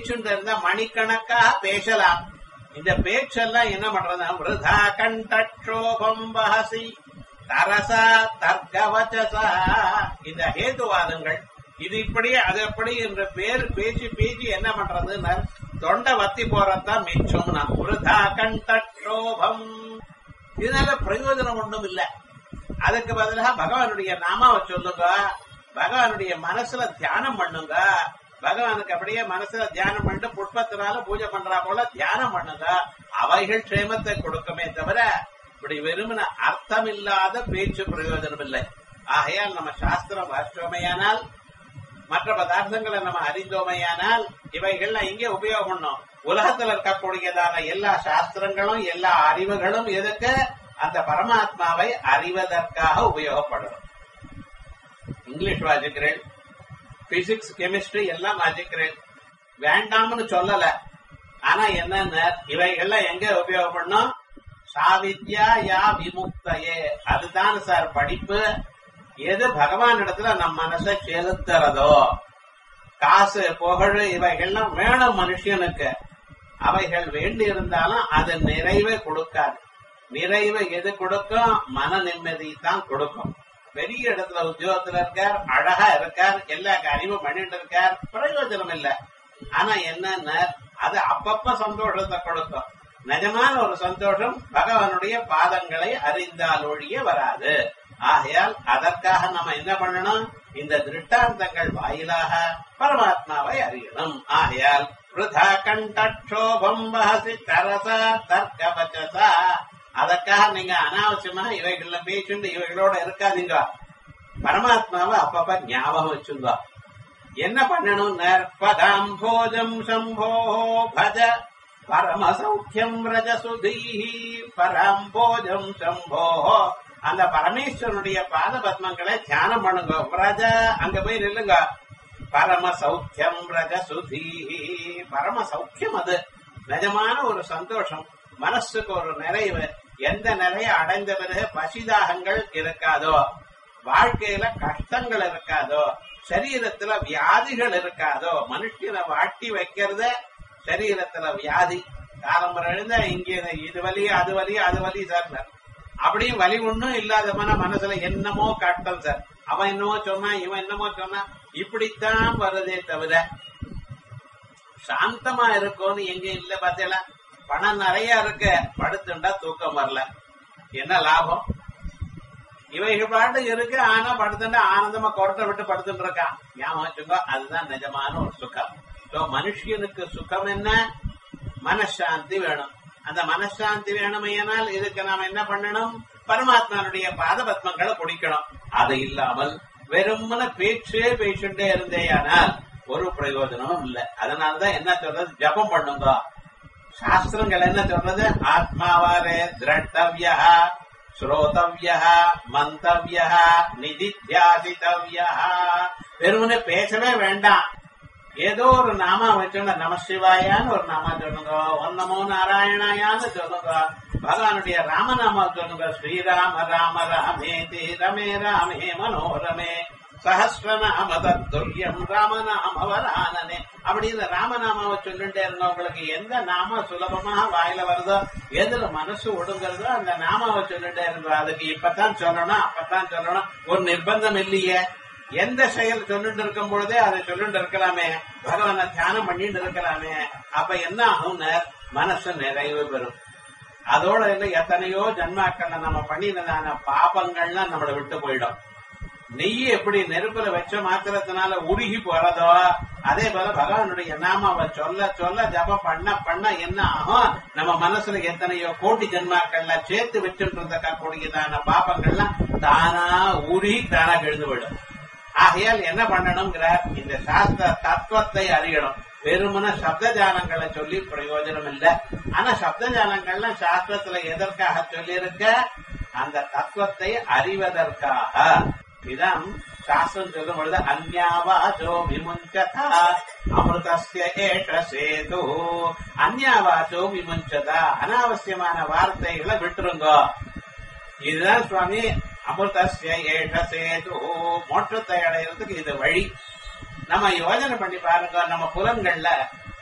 பேச்சுட்டு இருந்தா மணிக்கணக்காக பேசலாம் இந்த பேச்செல்லாம் என்ன பண்றது விருதா கண்டோபம் வஹசி தரசா தர்க்கவச்சசா இந்த ஹேதுவாதங்கள் இது இப்படி அது அப்படி என்ற பேர் பேச்சு பேச்சு என்ன பண்றதுன்னு தொண்டை வத்தி போறதுதான் மிச்சம்னா விருதா கண்டோபம் இதனால பிரயோஜனம் ஒண்ணும் இல்ல அதுக்கு பதிலாக பகவானுடைய நாமாவை சொல்லுங்க பகவானுடைய மனசுல தியானம் பண்ணுங்க பகவானுக்கு அப்படியே மனசுல தியானம் பண்ணிட்டு புஷ்பத்தினால பூஜை பண்றா போல தியானம் பண்ணுங்க அவைகள் க்ஷேமத்தை கொடுக்குமே தவிர இப்படி வெறுமன அர்த்தம் இல்லாத பேச்சு பிரயோஜனம் இல்லை ஆகையால் நம்ம சாஸ்திரம் வாசிச்சோமையானால் மற்ற பதார்த்தங்களை நம்ம அறிந்தோமையானால் இவைகள்லாம் இங்கே உபயோகம் பண்ணும் உலகத்துல இருக்கக்கூடியதான எல்லா சாஸ்திரங்களும் எல்லா அறிவுகளும் எதுக்கு அந்த பரமாத்மாவை அறிவதற்காக உபயோகப்படும் இங்கிலீஷ் வாசிக்கிறேன் பிசிக்ஸ் கெமிஸ்ட்ரி எல்லாம் வாசிக்கிறேன் வேண்டாம்னு சொல்லல ஆனா என்னன்னு இவைகள்லாம் எங்க உபயோகப்படணும் சாவித்யா யா விமுக்தையே அதுதான் சார் படிப்பு எது பகவான் இடத்துல நம் மனசை செலுத்துறதோ காசு புகழ் இவைகள்லாம் வேணும் மனுஷனுக்கு அவைகள் வேண்டி இருந்தாலும் அது நிறைவை கொடுக்காது நிறைவை எது கொடுக்கும் மன நிம்மதி தான் கொடுக்கும் பெரிய இடத்துல உத்தியோகத்துல இருக்கார் அழகா இருக்கார் எல்லா காரியமும் பண்ணிட்டு இருக்கார் பிரயோஜனம் இல்ல ஆனா என்னன்னா அது அப்பப்ப சந்தோஷத்தை கொடுக்கும் நிஜமான ஒரு சந்தோஷம் பகவானுடைய பாதங்களை அறிந்தால் ஒழிய வராது ஆகையால் அதற்காக நம்ம என்ன பண்ணணும் இந்த திருஷ்டாந்தங்கள் வாயிலாக பரமாத்மாவை அறியணும் ஆகையால் விருதா கண்டோபம் வஹசி தரசா தர்க்கவச்சசா அதற்காக நீங்க அனாவசியமா இவைகள்ல பேச்சுண்டு இவைகளோட இருக்காதீங்க பரமாத்மாவை அப்பப்ப ஞாபகம் வச்சுங்க என்ன பண்ணணும் நற்பதாம் போஜம் சம்போ பஜ பரம சௌக்கியம் ரஜசுதீஹி பரம் போஜம் சம்போ அந்த பரமேஸ்வரனுடைய பாத பத்மங்களை தியானம் பண்ணுங்க பிரஜ அங்க போய் நில்லுங்க பரம சௌக்கியம் ரஜசுதீஹி பரம சௌக்கியம் அது நிஜமான ஒரு சந்தோஷம் மனசுக்கு ஒரு நிறைவு எந்த நிலையை அடைந்த பிறகு பசிதாகங்கள் இருக்காதோ வாழ்க்கையில கஷ்டங்கள் இருக்காதோ சரீரத்துல வியாதிகள் இருக்காதோ மனுஷனை வாட்டி வைக்கிறத சரீரத்துல வியாதி காலம்பரம் எழுந்த இங்க இது வலி அது வலி அது வலி சார் அப்படியும் வலி ஒண்ணும் இல்லாதமான மனசுல என்னமோ கட்டம் சார் அவன் என்னமோ சொன்னா இவன் என்னமோ சொன்னா இப்படித்தான் வருதே தவிர சாந்தமா இருக்கும்னு எங்க இல்ல பாத்தீங்களா பணம் நிறைய இருக்கு படுத்துண்டா தூக்கம் வரல என்ன லாபம் இவைகள் பாட்டு இருக்கு ஆனா படுத்துட்டா ஆனந்தமா கொரட்டை விட்டு படுத்துட்டு இருக்கான் ஞாபகம் வச்சுக்கோ அதுதான் நிஜமான ஒரு சுகம் சோ மனுஷனுக்கு சுகம் என்ன மனசாந்தி வேணும் அந்த மனசாந்தி வேணுமையானால் இதுக்கு நாம என்ன பண்ணணும் பரமாத்மானுடைய பாத பத்மங்களை குடிக்கணும் அது இல்லாமல் வெறுமன பேச்சே பேச்சுட்டே இருந்தேயானால் ஒரு பிரயோஜனமும் இல்லை அதனாலதான் என்ன சொல்றது ஜபம் பண்ணுங்க சாஸ்திரங்கள் என்ன சொல்றது ஆத்மாவாரே திரட்டவிய ஸ்ரோதவிய மந்தவிய நிதித்தியாசித்தவிய வெறுமனே பேசவே வேண்டாம் ஏதோ ஒரு நாமா வச்சோங்க நம சிவாயான்னு ஒரு நாமா சொல்லுங்க ஒன் நமோ நாராயணாயான்னு சொல்லுங்க பகவானுடைய ராமநாமா சொல்லுங்க ஸ்ரீராம ராம ராமே தே ரமே ராமே மனோரமே சஹஸ்ரநாம தத்துல்யம் ராமநாம வரானனே அப்படின்னு ராமநாமாவை சொல்லிட்டே இருங்க உங்களுக்கு எந்த நாம சுலபமாக வாயில வருதோ எதுல மனசு ஒடுங்கிறதோ அந்த நாமாவை சொல்லிட்டே இருங்க அதுக்கு இப்பதான் சொல்லணும் அப்பதான் சொல்லணும் ஒரு நிர்பந்தம் இல்லையே எந்த செயல் சொல்லிட்டு இருக்கும் பொழுதே அதை சொல்லிட்டு இருக்கலாமே பகவான தியானம் பண்ணிட்டு இருக்கலாமே அப்ப என்ன ஆகும்னு மனசு நிறைவு பெறும் அதோட இல்லை எத்தனையோ ஜன்மாக்கள்ல நம்ம பண்ணினதான பாபங்கள்லாம் நம்மளை விட்டு போயிடும் நெய் எப்படி நெருப்புல வச்ச மாத்திரத்தினால உருகி போறதோ அதே போல பகவானுடைய நாமாவை சொல்ல சொல்ல ஜபம் பண்ண பண்ண என்ன ஆகும் நம்ம மனசுல எத்தனையோ கோடி ஜென்மாக்கள்ல சேர்த்து வச்சுட்டு இருந்த கூடியதான பாபங்கள்லாம் தானா உருகி தானா எழுந்து விடும் ஆகையால் என்ன பண்ணணுங்கிறார் இந்த சாஸ்திர தத்துவத்தை அறியணும் வெறுமன சப்த ஜானங்களை சொல்லி பிரயோஜனம் இல்லை ஆனா சப்த ஜானங்கள்லாம் சாஸ்திரத்துல எதற்காக சொல்லியிருக்க அந்த தத்துவத்தை அறிவதற்காக இதான் சாஸ்திரம் சொல்லும் பொழுது அந்யாவாச்சோ விமுஞ்சதா அமிர்தஸ்ய ஏஷ சேது அந்யாவாச்சோ விமுஞ்சதா அனாவசியமான வார்த்தைகளை விட்டுருங்கோ இதுதான் சுவாமி அமிர்தஸ்ய ஏஷ சேது மோட்சத்தை அடையிறதுக்கு இது வழி நம்ம யோஜனை பண்ணி பாருங்க நம்ம புலன்கள்ல